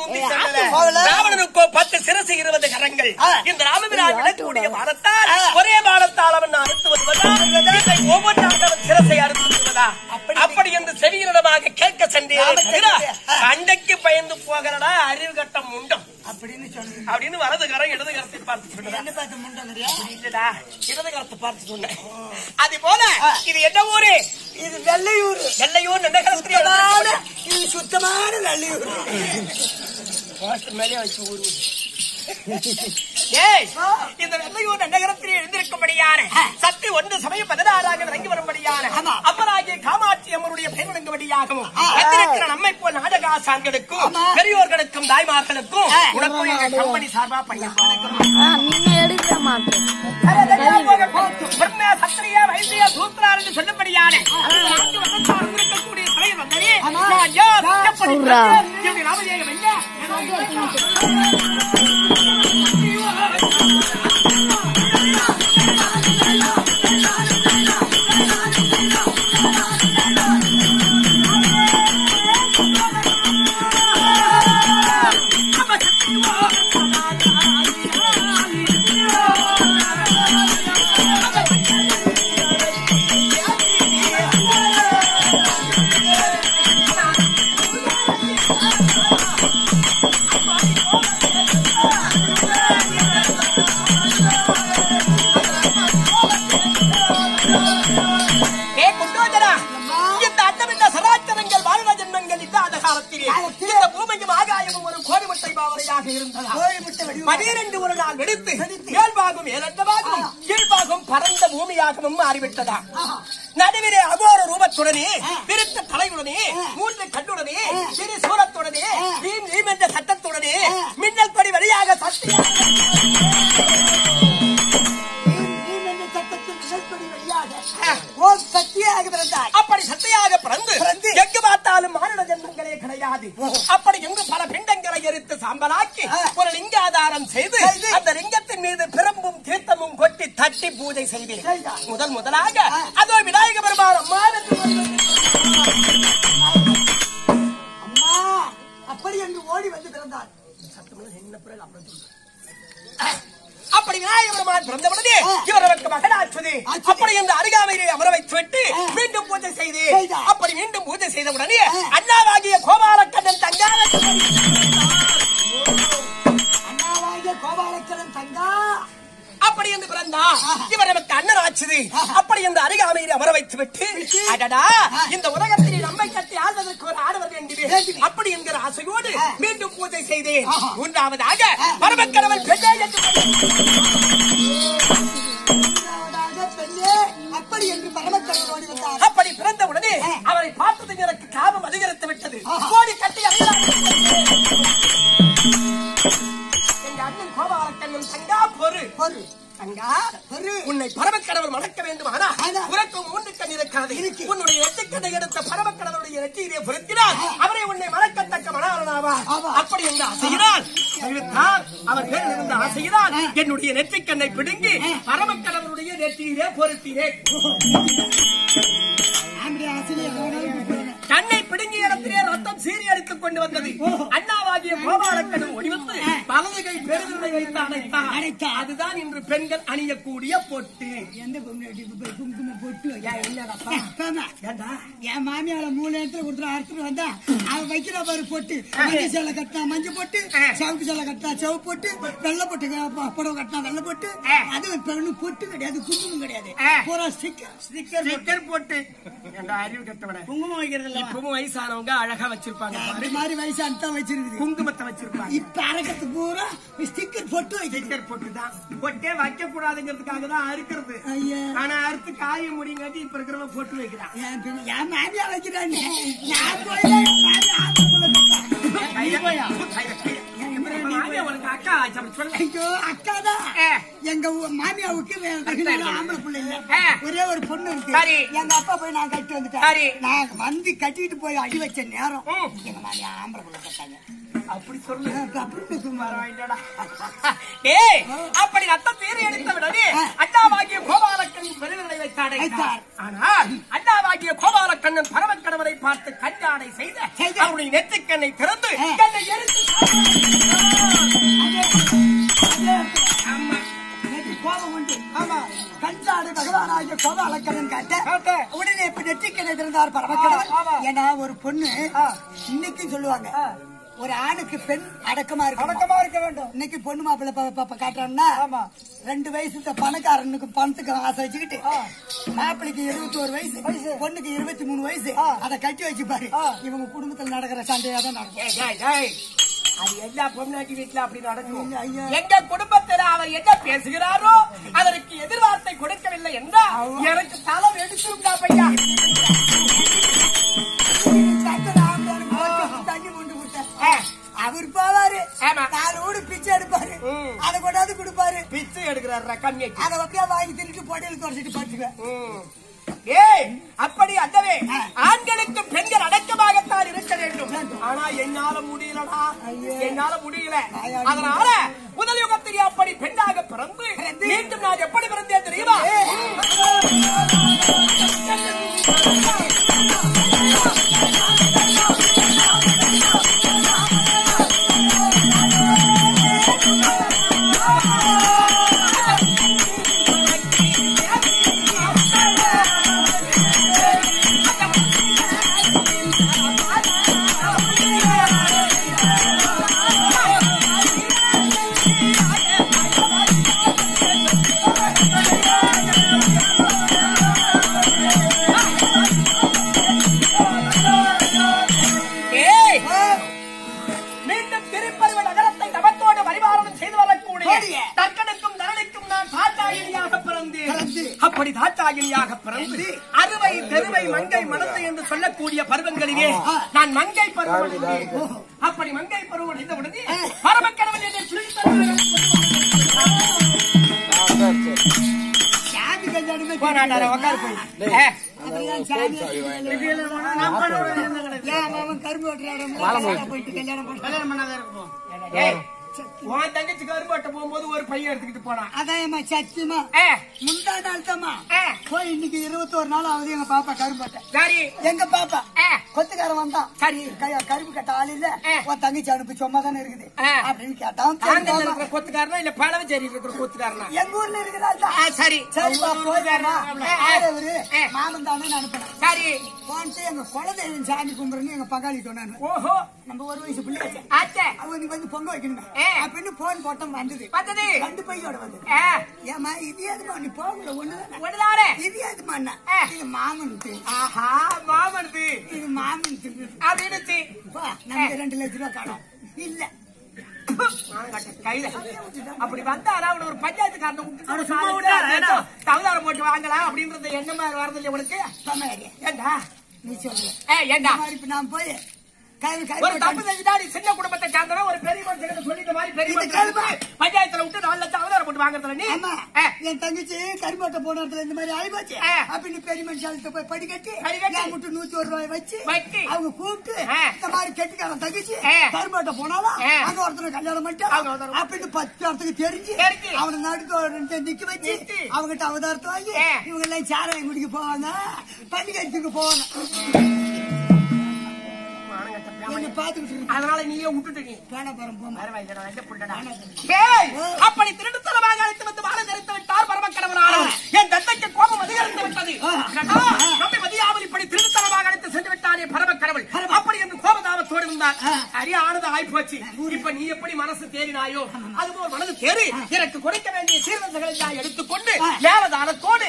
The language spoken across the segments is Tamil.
தூக்கி செல்லல. போகல. ராவணனுக்கோ பத்து சிரசு இருபது கரங்கள் ஆ. இந்த ராமபிரான் விடக்கூடிய பாரத்தால் ஒரே பாரத்தால் அவன் அறுத்து வருவதா இதை ஒவ்வொன்றாக அவன் சிரசை அறுத்து வருவதா அப்படி என்று செவியிடமாக கேட்க சென்றேன் தவிர, சண்டைக்கு பயந்து போகிறடா அறிவு கட்டம் உண்டும் அப்படின்னு சொல்லி அப்படின்னு வலது கரம் இடது கரத்தை பார்த்து சொன்னதா என்ன பார்த்து முண்டங்கிறியா இல்லடா இடது கரத்தை பார்த்து சொன்னேன் அது போல இது என்ன ஊரு இது வெள்ளையூர் எல்லையூர் நகரத்திலே சுத்தமான இது சுத்தமான வெள்ளையூர் போஸ்டர் மேலே வச்சு ஊரு ஏய் இந்த வெள்ளையூர் நகரத்தில் எழுந்திருக்கும்படியான சக்தி ஒன்று சமயம் பதினாறாக இறங்கி வரும்படியான ஆமா. அப்பராகிய காமாட்சி அம்மனுடைய பெயர் விளங்கும்படியாகவும் ஆ. வந்திருக்கிற நம்மை போல் நாடக ஆசான்களுக்கும் ஆமா. பெரியோர்களுக்கும் தாய்மார்களுக்கும் ஆ. உனக்கும் எங்க கம்பெனி சார்பா பையன் நின்று எடுக்க மாட்டேன் பிரம்ம சத்திரிய வைத்திய சூத்திரார் என்று சொல்லப்படியான அந்த நான்கு வசத்தார் இருக்கக்கூடிய தலைவர் வந்தனே ஆமா. நான் யார்? எப்படி சொல்றா. இப்படி ராமஜெயம் என்ன ஏ குண்டோதரா இந்த அண்டமிட்ட சராச்சரங்கள் வாழ்வ ஜென்மங்கள் இல்லாத காலத்திலே இந்த பூமியும் ஆகாயமும் ஒரு கோடி முட்டை பாவனையாக இருந்ததா கோழி முட்டை வடிவம். பனிரெண்டு ஒரு நாள் வெடித்து மேல்பாகும் ஏலண்டமாகவும் கீழ்பாகும் பரந்த பூமியாகவும் மாறிவிட்டதா நடுவிலே அகோர ரூபத்துடனே விருத்த தலையுடனே மூன்று கண்ணுடனே சிறு சூரத்துடனே வீண் வீம் என்ற சட்டத்துடனே மின்னல் படி வழியாக சத்தியாக நீ- நீ என்ற சத்தத்தில் நிழற்படி வழியாக ஓ சக்தியாக பிறந்தாய் அப்படி சத்தையாக பிறந்து பிறந்து. எங்கு பார்த்தாலும் மானிட ஜென்மங்களே கிடையாது அப்படி எங்கு பல பிண்டங்களை எரித்து சாம்பலாக்கி ஆ. ஒரு லிங்காதாரம் செய்து செய்து. அந்த லிங்கத்தின் மீது பிரம்பும் தீர்த்தமும் கொட்டி தட்டி பூஜை செய்தேன் செய்தார். முதல் முதலாக ஆ. அதோ விநாயக பெருமாள் அம்மானுக்கு அம்மா அப்படி என்று ஓடி வந்து பிறந்தார் அப்படி விநாயக பெருமான் பிறந்தவுடனே ஆ. இவர் அவருக்கு மகனாச்சுது ஆச்சுது. அப்படி இந்த அருகாமையிலே அமர வைத்து விட்டு ஆ. மீண்டும் பூஜை செய்து செய்தார். அப்படி மீண்டும் பூஜை செய்த உடனே ஆ. அண்ணாவாகிய கோபாலக்கண்ணன் தங்கான அண்ணாவாகிய கோபாலக்கரன் தங்கா அப்படி என்று பிறந்தா இவர் நமக்கு அண்ணன் ஆச்சுது அப்படி என்று அருகாமையில் அமர வைத்து விட்டு அடடா இந்த உலகத்தில் நம்மை கட்டி ஆள்வதற்கு ஒரு ஆடவர் வேண்டியது அப்படி என்கிற ஆசையோடு மீண்டும் பூஜை செய்தேன் மூன்றாவதாக பரமக்கடவுள் பெண்ணே என்று மூன்றாவதாக பெண்ணே அப்படி என்று பரமக்கரன் ஓடி வந்தார் அப்படி பிறந்த உடனே அவரை பார்த்தது எனக்கு காமம் அதிகரித்து விட்டது கோடி கட்டி எங்க அண்ணன் கோபாலக்கண்ணன் தங்கா பொறு பொறு தங்கா பொறு உன்னை பரமக்கடவுள் மணக்க வேண்டும் ஆனா ஆனா. உனக்கு மூன்று கண் இருக்காது இருக்கு. உன்னுடைய எட்டுக்கண்ணை எடுத்த பரமக்கடவுளுடைய நெற்றியிலே பொருத்தினார் அவரை உன்னை மணக்கத்தக்க மணாளனாவா ஆமா. அப்படி என்று ஆசையினால் அறிவித்தார் அவர் பேரில் இருந்த ஆசையினால் என்னுடைய நெற்றிக்கண்ணை பிடுங்கி பரமக்கடவுளுடைய நெற்றியிலே பொருத்தினேன் ஆம்படி ஆசிரியர் ஆனாலும் கூப்பிடுவாங்க. கண்ணை பிடுங்கிய இடத்திலே ரத்தம் சீறி அடித்துக் கொண்டு வந்தது அண்ணாவாகிய கோபாலக்கடன் ஒடிவந்து வலது கை பெருவிரலை வைத்து அணைத்தார் அணைத்தார். அதுதான் இன்று பெண்கள் அணியக்கூடிய பொட்டு எந்த பொண்ணு போய் குங்குமம் போட்டு வைக்க. ஏன் என்னடா அப்பாம்மா, ஏண்டா என் மாமியார மூணு இடத்துல கொடுத்துட்டு அறுத்துட்டு வந்தா அவன் வைக்கிற பாரு பொட்டு மஞ்சள் சேலை கட்டினா மஞ்சள் பொட்டு சிவப்பு சேலை கட்டினா சிவப்பு பொட்டு வெள்ளை பொட்டு க- புடவை கட்டினா வெள்ளை பொட்டு அது பெண்ணு பொட்டு கிடையாது குங்குமம் கிடையாது பூரா ஸ்டிக்கர் ஸ்டிக்கர் ஸ்டிக்கர் போட்டு ஏண்டா அறிவு கட்டவன குங்குமம் வைக்கிறது இல்ல இப்பவும் வயசானவங்க அழகா வச்சிருப்பாங்க பாரு. அது மாதிரி வயசான தான் வச்சிருக்குது குங்குமத்தை வச்சிருப்பாங்க இப்ப அரைக்கிறது பூரா ஸ்டிக்கர் பொட்டு வைக்கிறது ஸ்டிக்கர் போட்டு தான் பொட்டே வைக்க கூடாதுங்கிறதுக்காக தான் அறுக்கிறது ஐயா ஆனா அறுத்து காய முடியுங்காட்டி இப்ப இருக்கிறவங்க போட்டு வைக்கிறான் என் பின்ன- என் மாமியா வைக்கிறாங்க நான் போய் என் மாமியா ஆத்துக்குள்ள வைப்பேன். நீ போயா? இப்ப மாமியா உனக்கு அக்கா ஆச்சு அப்படி சொல்லு ஐயோ அக்காதான் ஆ. எங்க ஊ- மாமியாவுக்கு வே- வெகு நாளா ஆம்பளை பிள்ளை இல்ல ஆ. ஒரே ஒரு பொண்ணு இருக்கு சரி. எங்க அப்பா போய் நான் கட்டி சரி. வந்துட்டேன் நான் வந்து கட்டிட்டு போய் அடி வச்ச நேரம் ம். எங்க மாமியா ஆம்பளை பிள்ளை கட்டாங்க அப்படி சொல்லு அப்படி சும்மாரா ஏய் அப்படி ரத்தம் தீரை எடுத்த விடனே அண்ணாவாகிய கோபாலக்கண்ணன் பெருவிரலை வைத்து அடைத்தார் வைத்தார். ஆனால் அண்ணாவாகிய கோபாலக்கண்ணன் பரமக்கடவரை பார்த்து கஞ்சாடை செய்த செய்த. அவருடைய நெற்றிக்கண்ணை திறந்து ஆ. கண்ணை எரித்து நேற்று கோபம் உண்டு கஞ்சாடு பகவானாகிய கோபம் அளக்கணும் காட்ட. கேட்ட உடனே இப்ப நெற்றிக்கணை திறந்தார் ஆமா, ஆமா. பரமக்கடவுள் ஏன்னா ஒரு பொண்ணு இன்னைக்கு சொல்லுவாங்க ஒரு ஆணுக்கு பெண் அடக்கமா இருக்கு அடக்கமா இருக்க வேண்டும் இன்னைக்கு பொண்ணு மாப்பிள்ளை ப- ப- ப- காட்டுறாங்கன்னா ஆமா. ரெண்டு வயசு பணக்காரனுக்கு பணத்துக்கு ஆசை வச்சுக்கிட்டு மாப்பிள்ளைக்கு இருபத்தி ஒரு வயசு பொண்ணுக்கு இருபத்தி மூணு வயசு அதை கட்டி வச்சு பாரு இவங்க குடும்பத்துல நடக்கிற சண்டையா தான் நடக்கும் ஏய், ஏய், ஏய். அது எல்லா பொம்னாட்டி வீட்டுல அப்படி நடக்கும் ஐயா, ஐயா. எங்க குடும்பத்துல அவர் என்ன பேசுகிறாரோ அதற்கு எதிர்வார்த்தை கொடுக்கவில்லை என்றால் எனக்கு தலை வெடிச்சிருந்தா பையா சக்கரை ஆம்பளையாருக்கு போட்டு தண்ணி கொண்டு கொடுத்தேன் ஆ, அவர் போவாரு ஆமா. நாலு ஊடு பிச்சை எடுப்பாரு ம். அதை கொண்டாந்து கொடுப்பாரு பிச்சை எடுக்கிறாரு கம்மியாக்கி அதை அப்படியே வாங்கி தின்னுட்டு பொடையில தொடச்சிட்டு படுத்துக்குவேன் ம். ஏய் அப்படி அல்லவே ஆண்களுக்கு பெண்கள் அடக்கமாகத்தான் இருக்க வேண்டும் ஆனா என்னால முடியலடா என்னால முடியல அதனால முதல் யுகத்தில் அப்படி பெண்ணாக பிறந்து மீண்டும் நான் எப்படி பிறந்தேன் தெரியுமா ஏய் மீண்டும் திருப்பருவ நகரத்தை தவத்தோடு பரிபாலனம் செய்து வரக்கூடிய தக்கனுக்கும் தரணிக்கும் நான் தாத்தாயினியாக பிறந்தேன் அப்படி தாத்தாயினியாக பிறந்து அறுவை தெருவை மங்கை மனத்தை என்று சொல்லக்கூடிய பருவங்களிலே நான் மங்கை பருவம் அடைந்தேன். அப்படி மங்கை பருவம் அடைந்த உடனே பரமக்கடவுள் என்னை பிடித்தருகிறார். சாமி கல்யாணமே போ, நாட்டாரே, உட்காரு போய். ஏ, அப்புறம் சாமி ஏன் அவன் கரும்பு வெட்டுறாரு போயிட்டு கல்யாணம் பண்ண கல்யாணம் பண்ணாத இருக்கும் ஏய், உன் தங்கச்சி கரும்பட்ட போகும்போது ஒரு பையன் எடுத்துக்கிட்டு போனான் அதான் ஏம்மா சத்தியமா ஏ, முந்தா நாள் தாம்மா ஏ, போய் இன்னைக்கு இருபத்தோரு நாள் ஆகுது எங்க பாப்பா கரும்பட்டை சரி எங்க பாப்பா ஏ, கொத்துக்காரன் வந்தான் சரி. கையா கரும்பு கட்ட ஆள் இல்ல ஆ. உன் தங்கச்சி அனுப்பி சும்மா தானே இருக்குது ஆ. அப்படின்னு கேட்டான் சரி, ஆந்திரில போம்மா. இருக்கிற கொத்துக்காரனா இல்ல பழவச்சேரியில் இருக்கிற கொத்துக்காரனா எங்க ஊர்ல இருக்கிறாள் தான் ஆ, சரி சரிப்பா போயிட்டாரா ஆ, ஆ. அவரு ஆ. மாமன் தானே அனுப்பினேன் சரி போன்ட்டு எங்க குலதெய்வம் சாமி கும்பிடுன்னு எங்க பங்காளி சொன்னாங்க ஓஹோ நம்ம ஒரு வயசு பிள்ளையாச்சு ஆச்சே அவனுக்கு வந்து பொங்க வைக்கணுமே ஆ. அப்படின்னு போன் போட்டோம் வந்தது வந்தது ரெண்டு பையோட வந்தது ஆ, ஏமா இது எதுமா நீ போகல ஒண்ணுதானே ஒண்ணுதானே இது எதுமா அண்ணா ஆ. இது மாமனுக்கு ஆஹா மாமனுது இது மாமனுக்கு அப்படின்னு பா நமக்கு ரெண்டு லட்ச ரூபா கடன் இல்ல கையில அப்படி வந்தாரா அவன ஒரு பஞ்சாயத்துக்காரனை விட்டு சும்மா விட்டாரா தவதாரம் போட்டு வாங்கலாம் அப்படின்றது என்ன மாதிரி வரது இல்லை உனக்கு சொன்னாரு ஏண்டா நீ சொல்லு ஏ ஏண்டா இந்த மாதிரி இப்ப நான் போய் கை கை ஒரு தப்பு செஞ்சுட்டா நீ சின்ன குடும்பத்தை சார்ந்தவன் ஒரு பெரிய மனுஷன் சொல்லிட்ட மாதிரி பெரிய இது மனுஷன் கேளுப்பா. பஞ்சாயத்துல விட்டு நாலு லட்சம் அவதாரம் போட்டு வாங்குறதுல நீ ஆமா ஆ, என் தங்கச்சி கருமாட்டை போன இடத்துல இந்த மாதிரி ஆயிப்போச்சு ஆ. அப்படின்னு பெரிய மனுஷாலத்தை போய் படிக்கட்டி படிக்கட்டி. நான் மட்டும் நூத்தி ஒரு ரூபாய் வச்சு வச்சு. அவங்க கூப்பிட்டு ஆ. இந்த மாதிரி கெட்டிக்காரன் தங்கச்சி ஆ. கருமாட்டை போனாலும் ஆ. அங்க ஒருத்தர் கல்யாணம் அவங்க பண்ணிட்டு ஒருத்தர் அப்படின்னு பத்து இடத்துக்கு தெரிஞ்சு தெரிஞ்சு. அவனை நடுக்க நிக்க வச்சு நிறுத்தி. அவங்ககிட்ட அவதாரத்தை வாங்கி ஆ. இவங்க எல்லாம் சாராயம் குடிக்க போவாங்க பண்ணி கடிச்சுக்க போவாங்க என்ன பாத்துக்கிட்டு இருக்கு அதனால நீயே விட்டுட்டு நீ பேன போறோம் போமா பரவாயில்லை, நான் என்ன பண்றேடா? ஏய், அப்படி திருட்டுத்தனமாக அழைத்து வந்து வாழ நிறுத்தி விட்டார் பரமக்கடவுளானவர். என் தந்தைக்கு கோபம் அதிகரித்து விட்டது. என்னடா, நம்மை மதியாமல் இப்படி திருட்டுத்தனமாக அழைத்து சென்று விட்டாரே பரமக்கடவுள். அப்படி என்று கோபதாபத்தோடு இருந்தார். சரி, ஆனது ஆயிப்போச்சு. இப்ப நீ எப்படி மனசு தேறினாயோ அதுபோல் மனது தேறி எனக்கு கொடுக்க வேண்டிய சீர்வரிசைகளை நான் எடுத்துக்கொண்டு மேலதானத்தோடு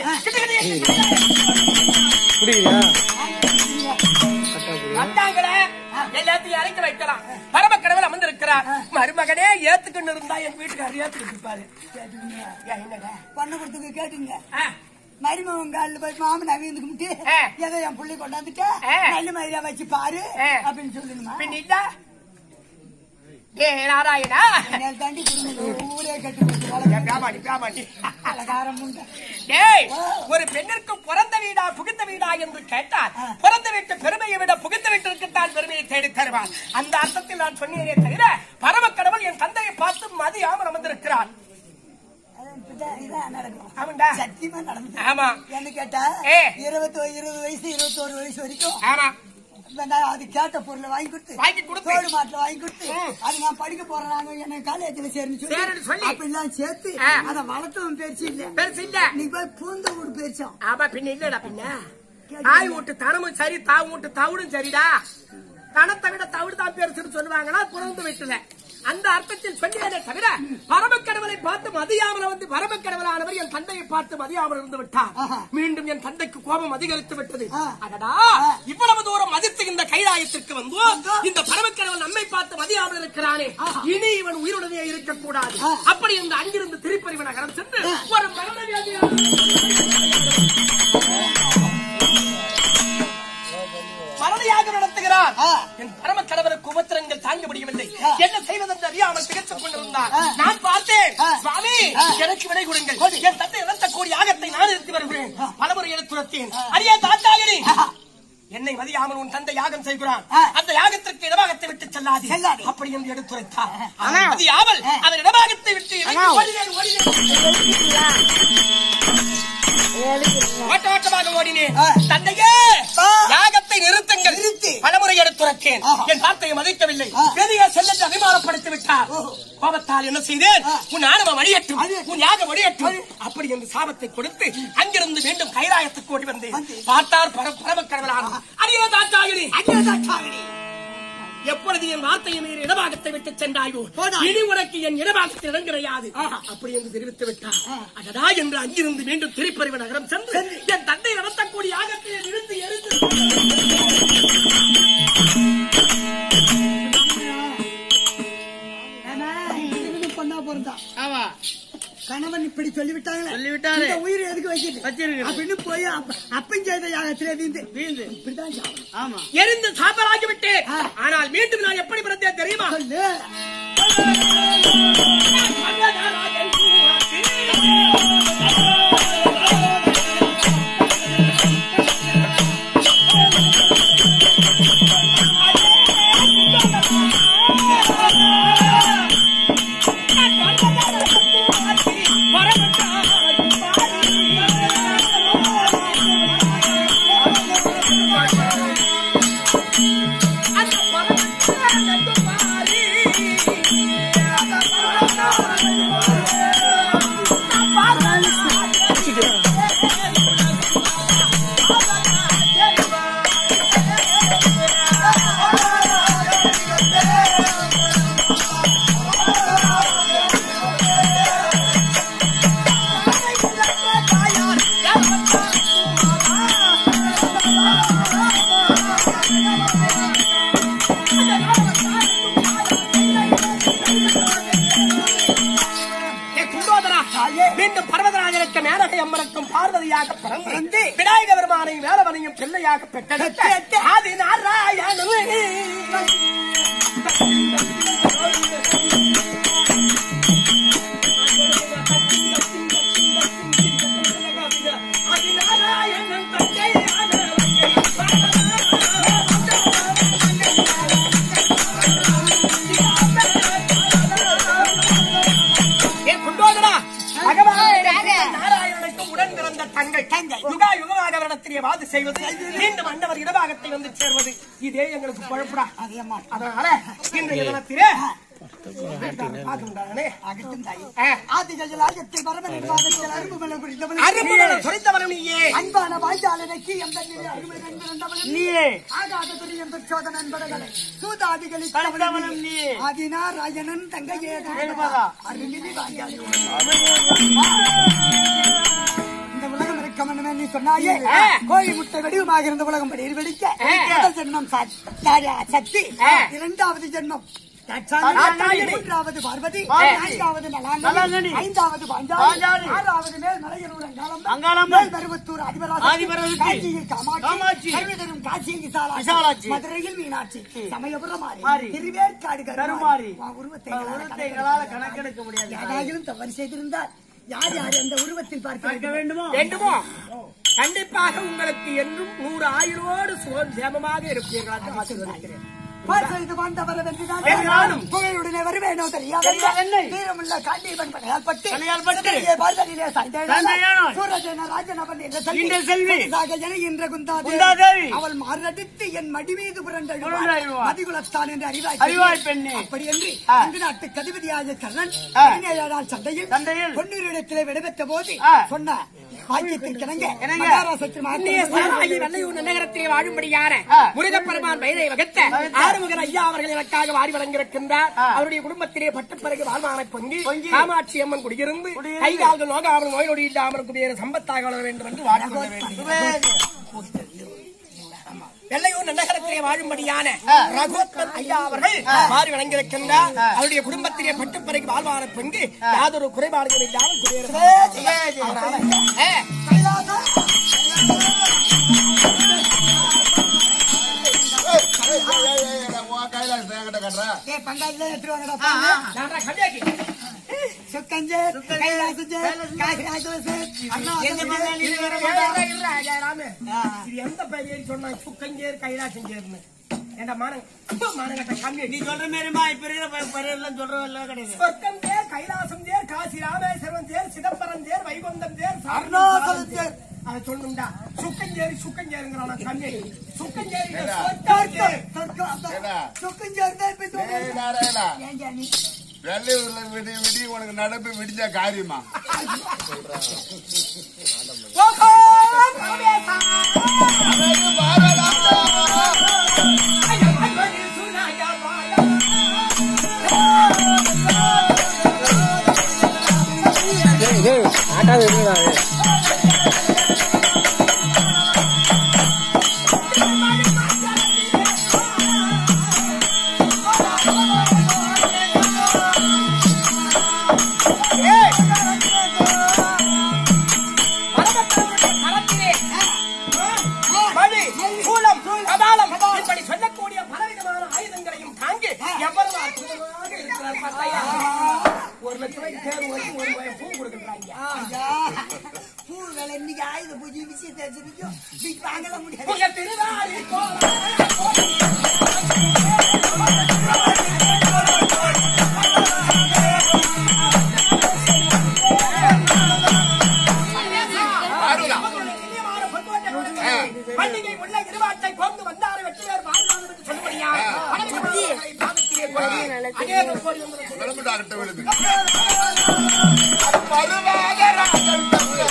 வந்தாங்களே எல்லாத்தையும் இறக்கி வைக்கலாம் பரமக்கடவுள் அமர்ந்திருக்கிறார் மருமகனே ஏத்துக்கிட்டு இருந்தா என் வீட்டுக்காரர் ஏத்துக்கிட்டு இருப்பாரு ஏன், என்னடா பண்ண கொடுத்துங்க கேட்டுங்க ஆ, மருமகன் காலில் போய் மாமன் அவியந்துக்கு முட்டி ஆ. ஏதோ என் பிள்ளை கொண்டாந்துட்டு ஆ. நல்ல மாதிரியா வச்சு பாரு ஆ. அப்படின்னு சொல்லணுமா பின் இல்ல ஏ நாராயணா என்னை தாண்டி குடும்பம் ஊரே கட்டு போச்சு ஏன் பிராமணி பிராமணி அலங்காரம் உண்டு ஏய் ஒரு பெண்ணிற்கு பிறந்த வீடா புகுந்த வீடா என்று கேட்டால் பிறந்த வீட்டு பெருமையை விட புகுந்த வீட்டிற்குத்தான் பெருமையை தேடி தருவார் அந்த அர்த்தத்தில் நான் சொன்னேனே தவிர பரமக்கடவுள் என் தந்தையை பார்த்து மதியாமல் அமர்ந்திருக்கிறார் அது இப்படிதான் இதான் நடக்கும் ஆமாண்டா சத்தியமா நடந்து ஆமா என்ன கேட்டா ஏ. இருபத்தி இருபது வயசு இருபத்தோரு வயசு வரைக்கும் ஆமா நான் அது கேட்ட பொருளை வாங்கி கொடுத்து வாங்கி கொடுத்து. தோடு மாட்டில் வாங்கி கொடுத்து ம். அது நான் படிக்க போறேன் நாங்க என்ன காலேஜ்ல சேர்ந்து சேருன்னு சொல்லி. அப்படிலாம் சேர்த்து ஆ. அதை வளர்த்தவன் பெருசு இல்ல பெருசு இல்ல நீ போய் பூந்த வீடு பெருசான் ஆமா பின்ன இல்லடா பின்ன தாய் வீட்டு தனமும் சரி தாய் வீட்டு தவிடும் சரிடா தனத்தை விட தவிடு தான் பெருசுன்னு சொல்லுவாங்களா புறந்து விட்டுல அந்த அர்த்தத்தில் சொன்னேனே தவிர பரமக்கடவுளை பார்த்து மதியாமல் வந்து பரமக்கடவுளானவர் என் தந்தையை பார்த்து மதியாமல் இருந்து விட்டார் ஆஹா. மீண்டும் என் தந்தைக்கு கோபம் அதிகரித்து விட்டது ஆ. அடடா இவ்வளவு தூரம் மதித்து இந்த கைலாயத்திற்கு வந்து இந்த பரமக்கடவுள் நம்மை பார்த்து மதியாமல் இருக்கிறானே இனி இவன் உயிருடனே இருக்கக்கூடாது ஆ. அப்படி இந்த அங்கிருந்து திருப்பறிவு நகரம் சென்று ஒரு மரண வியாதியான மறதியாக நடத்துகிறார் ஆ. என் பரம கடவுளுக்கு உபத்திரங்கள் தாங்க முடியவில்லை ஆ. என்ன செய்வதென்று அறியாமல் திகழ்த்துக் கொண்டிருந்தார் ஆ. நான் பார்த்தேன் ஆ. சுவாமி ஆ. எனக்கு விடை கொடுங்கள் என் தந்தை நடத்தக்கூடிய யாகத்தை நான் நிறுத்தி வருகிறேன் பலமுறை எடுத்துரைத்தேன் அடியே தாத்தாகிரி என்னை மதியாமல் உன் தந்தை யாகம் செய்கிறான் ஆ. அந்த யாகத்திற்கு இடபாகத்தை விட்டு செல்லாது செல்லாதே. அப்படி என்று எடுத்துரைத்தார் அவன் மதியாமல் அவன் இடபாகத்தை விட்டு இறங்கி ஓடினேன், ஓடினேன். ஓட்ட ஓட்டமாக ஓடினேன் ஆ. தந்தையே ஆ. யாகத்தை நிறுத்துங்கள் நிறுத்து. பலமுறை எடுத்துரைத்தேன் ஆஹா. என் வார்த்தையை மதிக்கவில்லை ஆ. பெரிய செல்லத்தை அபிமானப்படுத்தி விட்டார் ஓஹோ. கோபத்தால் என்ன செய்தேன் ஆ. உன் ஆணவம் வழியட்டும் அது- உன் யாகம் வழியட்டும் அது- அப்படி என்று சாபத்தை கொடுத்து அங்கிருந்து மீண்டும் கைலாயத்துக்கு ஓடி வந்தேன் வந்து. பார்த்தார் பர பரமக்கடவுளான அடியோ தாத்தாகிரி அங்கே தாத்தாகிரி எப்பொழுது என் வார்த்தையை மீறி இடபாகத்தை விட்டு சென்றாயோ போனாய். இனி உனக்கு என் இடபாகத்தில் இடம் கிடையாது ஆஹா. அப்படி என்று தெரிவித்து விட்டார் ஆ. அடடா என்று அங்கிருந்து மீண்டும் திருப்பறிவு நகரம் சென்று சென்று. என் தந்தை நடத்தக்கூடிய யாகத்தை நிறுத்தி எரிந்து ஏன்னா, இதுக்கு பொண்ணா பிறந்தா ஆமா கணவன் இப்படி சொல்லிவிட்டாங்களே சொல்லிவிட்டாரே. இந்த உயிர் எதுக்கு வைக்கிறது வச்சிருக்கிறது. அப்படின்னு போய் அப்ப- அப்பன் செய்த யாகத்திலே வீந்து வீந்து இப்படிதான் சாவணும். ஆமா எரிந்து சாம்பலாகி விட்டேன் ஆ. ஆனால் மீண்டும் நான் எப்படி பிறந்தேன் தெரியுமா சொல்லு ஏ குண்டோதரா, மீண்டும் பர்வதராஜனுக்கு மேனகை அம்மனுக்கும் பார்வதியாக பிறந்து விநாயக பெருமானையும் வேலவனையும் பிள்ளையாக பெற்றெடுத்த ஆதி நாராயணனே. ஆதி நாராயணன் தந்தையான ஏ குண்டோதரா, பகவானுக்கு நாராயணனுக்கு உடன் பிறந்த தங்கை யுகா யுகமாக அவரிடத்திலே வாது செய்வது மீண்டும் அண்டவர் இடபாகத்தை வந்து சேர்வது இதே எங்களுக்கு குழப்படா அதிகமா அதனால இன்றைய தினத்திலே பார்க்கின்றானே. அகட்டும் தாய் ஆ, ஆதிகள் ஆகத்தில் பரமனின் வாதத்தில் அரும்பு மலம் குறித்தவள் அரும்புகளை சொரித்தவனும் நீயே அன்பான வாய்ஜாலனைக்கு எந்த அருமை என்பவள் நீயே ஆகாத துரியம் பெற்றோதன் என்பவர்களை சூதாதிகளில் கண்டவனும் நீயே. ஆதினாராயணன் தங்கையே கேள்வதா. அருமினி வாய்ஜாலி இந்த உலகம் இருக்க மன்னமே நீ சொன்னாயே ஆ. கோழி முட்டை வடிவமாக இருந்த உலகம் படி வெடிக்க ஆ. முதல் ஜென்மம் ச- தாயா சக்தி ஆ. இரண்டாவது ஜென்மம் தாட்சாயணி. மூன்றாவது பார்வதி பார்வதி. நான்காவது நலாங்கனி நலாங்கனி. ஐந்தாவது பாஞ்சாலி பாஞ்சாலி. ஆறாவது மேல் மலையனூர் அங்காளம்மன். அங்காளம்மன். மேல் பருவத்தூர் அதிபராசக்தி. ஆதிபராசக்தி. காஞ்சியில் காமாட்சி காமாட்சி. கருவிதரும் காசியில் விசாலாட்சி. விசாலாட்சி. மதுரையில் மீனாட்சி சமயபுரம் மாறி மாறி. திருவேற்காடு கருமாரி. கருமாரி உன் உருவத்தை உன் உருவத்தை எங்களால கணக்கெடுக்க முடியாது. யாராகிலும் தவறு செய்திருந்தால் யார் யார் அந்த உருவத்தில் பார்க்க பார்க்க வேண்டும் வேண்டுமோ வேண்டுமோ கண்டிப்பாக உங்களுக்கு என்றும் நூறு ஆயுளோடு சுகம் சேமமாக இருப்பீர்களாக ஆசீர்வதிக்கிறேன் பார் செய்து வாழ்ந்தவர் வென்றுதான் வென்றாலும். புகழுடனே வருவேன் என்னோ தெரியாத தெரியாதென்னை. வீரமுள்ள காண்டீபன் படையால் பட்டு படையால் பட்டு. சிதறிய பார்தலிலே சாய்ந்தாள். சாய்ந்தாள். சூரசேன ராஜனவன் என்ற செல்வி. இந்த செல்வி. புதிதாக என்ற குந்தாதேவி. குந்தாதேவி. அவள் மாரடித்து என் மடி மீது புரண்டழுவாள். புரண்டழுவாள். மதிகுலத்தான் என்று அறிவாய் அறிவாய் பெண்ணே. அப்படியன்றி ஆ. அந்த நாட்டு கதிபதியாகிய கர்ணன் ஆ. பதினேழாம் சண்டையில் சண்டையில். பொன்னூரிடத்திலே விடைபெற்ற போது ஆ. சொன்ன வாக்கியத்திற்கிணங்க இணங்க. மகாராசத்தில் அந்நிய ஸ்தலமாகி வெள்ளையூர் நகரத்திலே வாழும்படியான ஆ. முருகப்பெருமான் பெயரை வகுத்த ஆறுமுகர் ஐயா அவர்கள் எனக்காக வாரி வழங்கியிருக்கின்றார் அவருடைய குடும்பத்திலே பட்டுப்பிறகு வாழ்வான பொங்கி பொங்கி. காமாட்சி அம்மன் குடியிருந்து குடியிருந்து. கை கால்கள் நோகாமல் நோய் நொடி இல்லாமல் குடியேற சம்பத்தாக வளர வேண்டும் என்று வாழ்க்கை வேண்டும் வெள்ளையூர் நகரத்திலே வாழும்படியான ரகோத்மன் ஐயா அவர்கள் மாறி வழங்கியிருக்கின்றார் அவருடைய குடும்பத்திலே பட்டுப்பறைக்கு வாழ்வான பெண்கு யாதொரு குறைபாடுகள் இல்லாமல் குடியேற கைலாசம் என்கிட்ட கட்டுற ஏ பங்காளில எடுத்துட்டு வாங்கடா பாருங்க. நான் கம்மியாக்கி சுக்கஞ்சே கைலாசஞ்சே காசிராஜோசே அண்ணா எங்க பங்காளி இது வேற இருடா, இருடா, ஐயா, ராமு. இது எந்த பெயர் சொன்னா சுக்கஞ்சேர் கைலாசஞ்சேர்னு ஏண்டா மானங்க அப்பா, மானங்கட்ட கம்மி நீ சொல்ற மாதிரிமா இப்ப இருக்கிற ப- பயிர் எல்லாம் சொல்றதெல்லாம் கிடையாது சொர்க்கம் தேர் கைலாசம் தேர் காசி ராமேஸ்வரம் தேர் சிதம்பரம் தேர் வைகுண்டம் தேர் அருணாச்சலம் தேர். அதை சொல்லணும்டா சுக்கஞ்சேரி சுக்கஞ்சேருங்கிறான கம்மி சுக்கஞ்சேரி ஏண்டா? சொர்க்கம் தேர். ஏடா? சுக்கஞ்சேர் தான் இப்ப ஏய், சொல்றேன். நாராயணா, ஏங்க நீ வெள்ளையூர்ல விடி விடி உனக்கு நடப்பு விடிஞ்ச காரியமா ஓஹோ, ராமேசா. ஐயா, ஐயா, நீ சுனாயா வாடா. பரமத்தவனுடைய கரத்திலே, மழி, சூலம், கபாலம் இப்படி சொல்லக்கூடிய பலவிதமான ஆயுதங்களையும் தாங்கி எவ்வளவு அற்புதமாக இருக்கிறார் பார்த்தாயா? ஒரு லட்ச ரூபாய்க்கு தேர்வு வரைக்கும் ஒரு ரூபாய் பூ கொடுக்குறாங்க ஐயா, பூ விலை இன்னைக்கு ஆயுத பூஜை விஷயத்தை வச்சிருக்கோம். இன்னைக்கு வாங்கலாம் முடியாது. உங்க திருவாரி கோலம். ஆறுதா. அவர்களுடைய இனியமான பொன்மோட்டை கொடுத்து, பண்டிகை உள்ள இருவாட்டை கொண்டு வந்தாரை வெற்றியார் வாழ்வார் என்று சொல்லும்படியாக பலவிதமான பாதத்திலே கொண்டு அநேகம் கோடி வந்து கிளம்பிட்டு அகட்ட விழுது பருவாத ராஜன்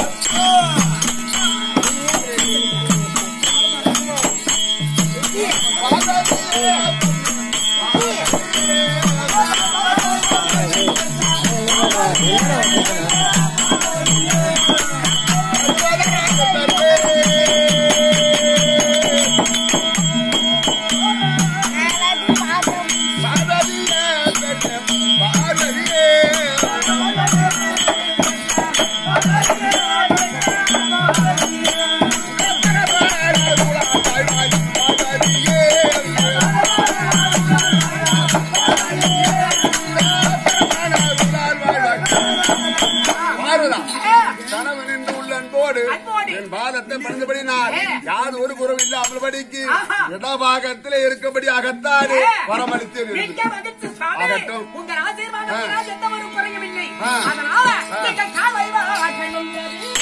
கணவன் என்று உள்ள அன்போடு அன்போடு. என் பாதத்தை பணிந்தபடி நான் யார் ஒரு குறவு இல்லாமல் படிக்கு ஆஹா. இடபாகத்திலே இருக்கபடி அகத்தாடு வரமளித்து மிக்க மகிழ்ச்சி சுவாமி. ஆகட்டும். உங்கள் ஆசீர்வாதத்தினால் எந்த ஒரு குறையும் இல்லை. ஆ. அதனால ஆ. நீங்கள் காலை வாழணும்.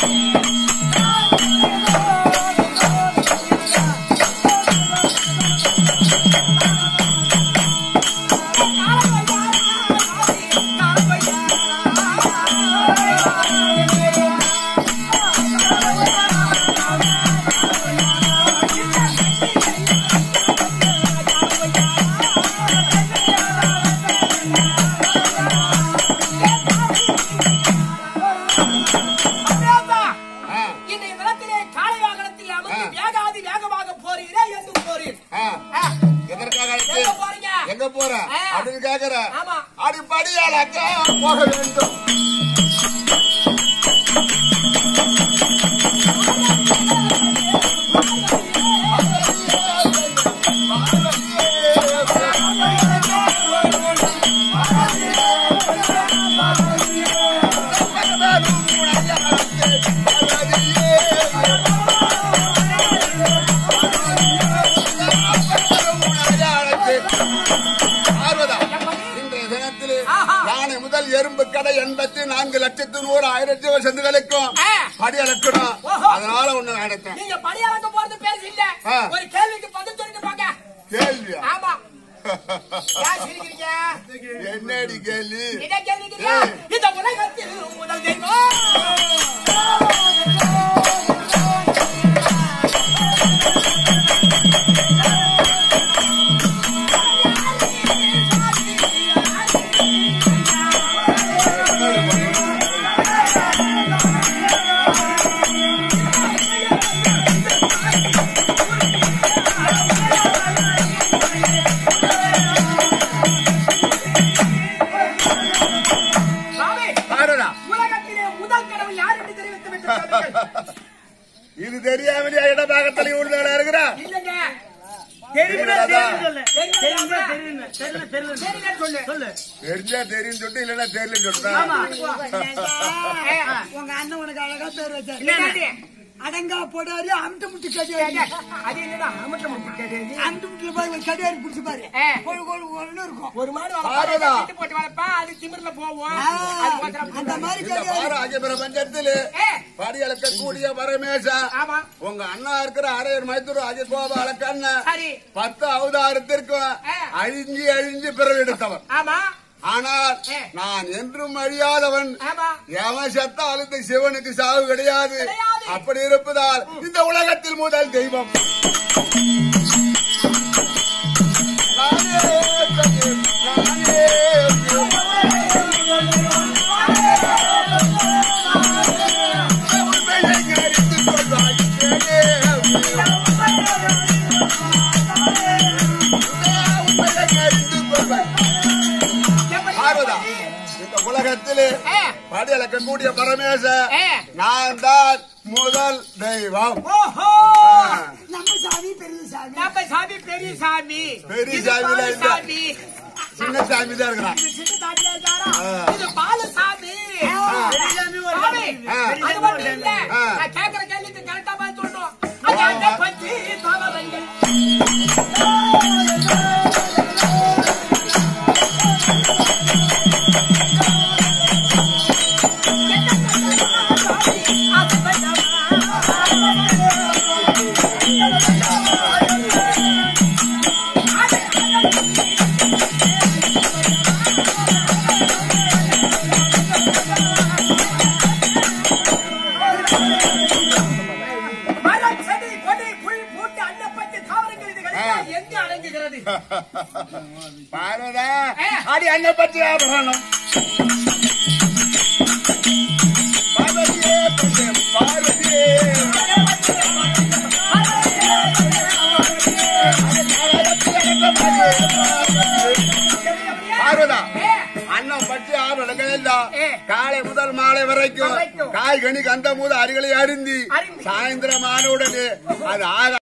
ஆ, இன்றைய தினத்திலே காலை வாகனத்தில் அமர்ந்து ஆ. வேகாதி வேகமாக போறீரே என்று போறீர் ஆ. ஆ. எதற்காக அழைத்து? எங்க போறீங்க? எங்க போற ஆ. அப்படின்னு கேக்குற ஆமா. அடி படியாளாக்க போக வேண்டும் ஆர்வதா இன்றைய தினத்தில் பிரபஞ்சத்தில் ஆஹா. யானை முதல் எறும்பு கடை எண்பத்தி நான்கு லட்சத்து நூறு ஆயிரத்தி செந்துகளுக்கும் ஆ. படி அளக்கணும் ஓஹோ. அதனால ஒண்ணு நடத்தேன் நீங்க பணியாளங்க போறது பேசு இல்ல ஆ. ஒரு கேள்விக்கு பதில் சொல்லிட்டு பாக்க கேள்வியா ஆமா யார் சிரிக்கிறீங்க என்னடி கேள்வி என்ன கேள்விக்கிறீங்க இந்த உலகத்தில் முதல் தெய்வம் சாமி பாருடா உலகத்திலே முதல் கடவுள் யார் என்று தெரிவித்து விட்டு சொல்லுங்கள். இது தெரியாமலே இடபாகத்தில் உள்ளவரா இருக்கிறா இல்லைங்க தெரியுமா தெரியும் சொல்லு தெரியுமா? தெரியுமா தெரியும் தெரியல தெரியல சரிங்க சொல்லு சொல்லு தெரிஞ்சா தெரியும் சொல்லிட்டு இல்லன்னா தெரியல சொல்லிட்டா ஆமா உங்க அண்ணன் உனக்கு அழகா பேர் வச்சாரு என்னது? அடங்கா போடாரு அமுட்டு முட்டு கடியாரு அது என்னடா அமட்ட முட்டு கேட்டது அமுட்டு முட்டு போய் ஒரு கடியாரு பிடிச்சு பாரு ஆ. கொழு கொழு கொழுன்னு இருக்கும் ஒரு மாடு பாருடா. வளர்ப்பா போட்டு வளர்ப்பா அது திமிர்ல போவோம் ஆ, அது மாத்திரம் அந்த மாதிரி இந்த கடியாரு பாரு ஆகிய பிரபஞ்சத்தில் ஏ, படி அளக்கக்கூடிய பரமேசா ஆமா உங்க அண்ணா இருக்கிற அரையர் மைத்தூர் அஜய் கோபால கண்ண சரி பத்து அவதாரத்திற்கும் ஆ. அழிஞ்சி அழிஞ்சு பிறவெடுத்தவன் ஆமா ஆனால் ஆ. நான் என்றும் அழியாதவன் ஆமா எவன் செத்தால் இந்த சிவனுக்கு சாவு கிடையாது கிடையாது. அப்படி இருப்பதால் இந்த உலகத்தில் முதல் தெய்வம் நானே தெய்வம், நானே தெய்வம். உண்மையை அறிந்து கொள்வாய், நானே தெய்வம். உண்மையை அறிந்து கொள்வாய். பார்வதா இந்த உலகத்திலே ஏ, படி அளக்கக்கூடிய பரமேச ஏ. நான் தான் முதல் தெய்வம் ஓஹோ நம்ம சாமி பெரிய சாமி நம்ம சாமி பெரிய சாமி பெரிய இது சாமில பாலு இல்ல. சாமி சின்ன சாமி தான் இருக்கிறான் இது சின்ன சாமியா இருக்காரா? ஆ. இது பாலசாமி பெரியசாமி ஒரு சாமி, ஆ. அது மட்டும் இல்ல. ஆ. நான் கேக்குற கேள்விக்கு correct ஆ பதில் சொல்லணும். அது அந்த பத்தி தாவரங்கள். மரம், செடி, கொடி, புல், பூண்டு, அன்னப்பட்டு, தாவரங்கள் இதுகளெல்லாம் எங்கே அடங்குகிறது? பார்வதா ஏ. அடி அன்னை பற்றி ஆபரணம் பார்வதியே பெண்ணே, பார்வதியே பார்வதா ஏ, அண்ணன் பற்றி ஆபரணங்கள் எல்லாம் ஏ. காலை முதல் மாலை வரைக்கும் வரைக்கும். காய்கனி கந்த மூத அரிகளை அருந்தி அருந்தி. சாயந்தரம் ஆன உடனே அது ஆக